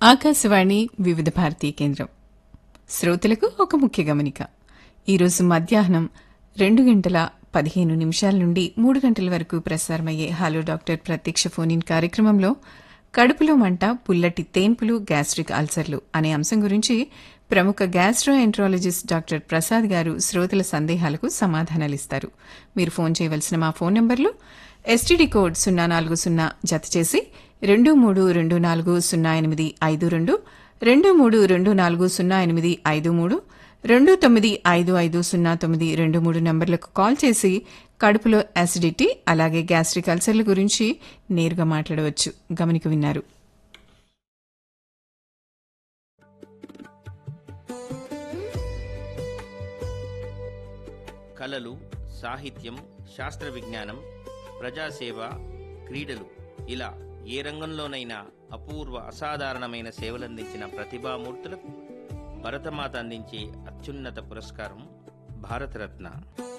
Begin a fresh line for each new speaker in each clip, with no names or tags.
ఆకాశవాణి వివిధ భారతీ కేంద్రం శ్రోతలకు ఒక ముఖ్య గమనిక ఈరోజు మధ్యాహ్నం రెండు గంటల పదిహేను నిమిషాల నుండి మూడు గంటల వరకు ప్రసారమయ్యే హలో డాక్టర్ ప్రత్యక్ష ఫోన్ ఇన్ కార్యక్రమంలో కడుపులో మంట పుల్లటి తేన్పులు గ్యాస్ట్రిక్ అల్సర్లు అనే అంశం గురించి ప్రముఖ గ్యాస్ట్రో ఎంట్రాలజిస్ట్ డాక్టర్ ప్రసాద్ గారు శ్రోతల సందేహాలకు సమాధానాలిస్తారు మీరు ఫోన్ చేయవలసిన మా ఫోన్ నంబర్లు ఎస్టీడీ కోడ్ సున్నా నాలుగు సున్నా జత చేసి రెండు మూడు రెండు నాలుగు సున్నా ఎనిమిది ఐదు రెండు రెండు మూడు రెండు నాలుగు సున్నా ఎనిమిది ఐదు మూడు రెండు తొమ్మిది ఐదు ఐదు సున్నా తొమ్మిది రెండు మూడు నంబర్లకు కాల్ చేసి కడుపులో యాసిడిటీ అలాగే గ్యాస్ట్రిక్ అల్సర్ల గురించి నేరుగా మాట్లాడవచ్చు గమనిక విన్నారు
కళలు సాహిత్యం శాస్త్ర విజ్ఞానం ప్రజాసేవ క్రీడలు ఇలా ఏ రంగంలోనైనా అపూర్వ అసాధారణమైన సేవలందించిన ప్రతిభామూర్తులకు భరతమాత అందించే అత్యున్నత పురస్కారం భారతరత్న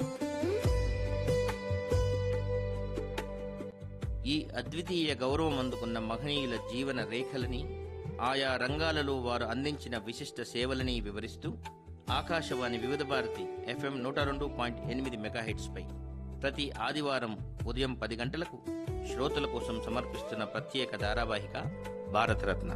ఈ అద్వితీయ గౌరవం అందుకున్న మహనీయుల జీవన రేఖలని ఆయా రంగాలలో వారు అందించిన విశిష్ట సేవలని వివరిస్తూ ఆకాశవాణి వివిధ భారతి ఎఫ్ఎం నూట రెండు పాయింట్ ఎనిమిది మెగాహెట్స్పై ప్రతి ఆదివారం ఉదయం పది గంటలకు శ్రోతల కోసం సమర్పిస్తున్న ప్రత్యేక ధారావాహిక భారతరత్న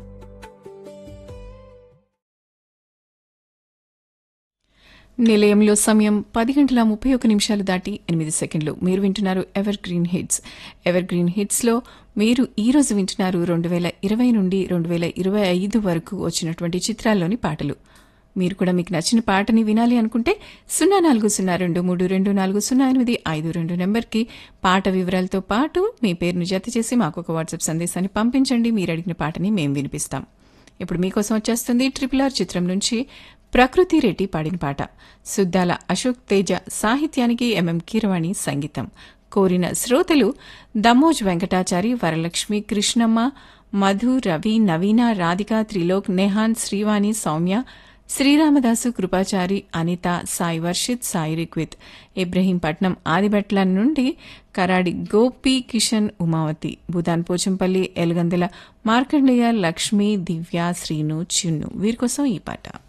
నిలయంలో సమయం పది గంటల ముప్పై ఒక నిమిషాలు దాటి ఎనిమిది సెకండ్లు మీరు వింటున్నారు evergreen hits evergreen హిట్స్లో మీరు ఈ రోజు వింటున్నారు రెండు వేల ఇరవై నుండి రెండు వేల ఇరవై ఐదు వరకు వచ్చినటువంటి చిత్రాల్లోని పాటలు మీరు కూడా మీకు నచ్చిన పాటని వినాలి అనుకుంటే సున్నా నాలుగు సున్నా రెండు మూడు రెండు నాలుగు సున్నా ఎనిమిది ఐదు రెండు నెంబర్కి పాట వివరాలతో పాటు మీ పేరును జత చేసి మాకు ఒక వాట్సాప్ సందేశాన్ని పంపించండి మీరు అడిగిన పాటని మేము వినిపిస్తాం ఇప్పుడు మీకోసం వచ్చేస్తుంది ట్రిపుల్ ఆర్ చిత్రం నుంచి ప్రకృతి రెడ్డి పాడిన పాట సుద్దాల అశోక్ తేజ సాహిత్యానికి ఎంఎం కీరవాణి సంగీతం కోరిన శ్రోతలు దమోజ్ వెంకటాచారి వరలక్ష్మి కృష్ణమ్మ మధు రవి నవీన రాధిక త్రిలోక్ నెహాన్ శ్రీవాణి సౌమ్య శ్రీరామదాసు కృపాచారి అనిత సాయి వర్షిత్ సాయి రిక్విత్ ఇబ్రహీంపట్నం ఆదిబట్ల నుండి కరాడి గోపి కిషన్ ఉమావతి భూదాన్ పోచంపల్లి ఎలుగందల మార్కండేయ లక్ష్మి దివ్య శ్రీను చిన్ను వీరి కోసం ఈ పాట